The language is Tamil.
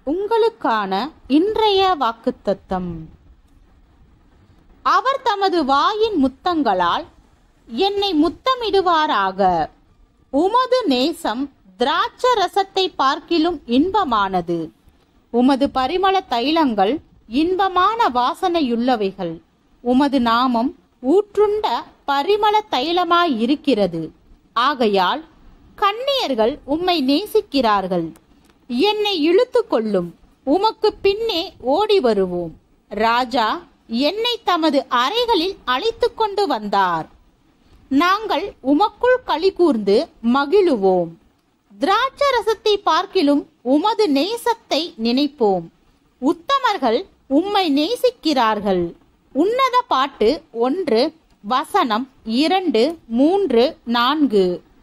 உங்களுக்கான இன்றைய வாக்குத்தத்தம் அவர் தமது வாயின் முத்தங்களால் என்னை முத்தமிடுவாராக உமது நேசம் திராட்ச ரசத்தை பார்க்கிலும் இன்பமானது உமது பரிமள தைலங்கள் இன்பமான வாசனையுள்ளவைகள் உமது நாமம் ஊற்றுண்ட பரிமள தைலமாயிருக்கிறது ஆகையால் கன்னியர்கள் உம்மை நேசிக்கிறார்கள் என்னை இழுத்து கொள்ளும் உமக்கு பின்னே ஓடி வருவோம் ராஜா என்னை தமது அறைகளில் அழைத்து கொண்டு வந்தார் நாங்கள் உமக்குள் களி கூர்ந்து மகிழுவோம் திராட்சரசத்தை பார்க்கிலும் உமது நேசத்தை நினைப்போம் உத்தமர்கள் உம்மை நேசிக்கிறார்கள் உன்னத பாட்டு ஒன்று வசனம் இரண்டு மூன்று நான்கு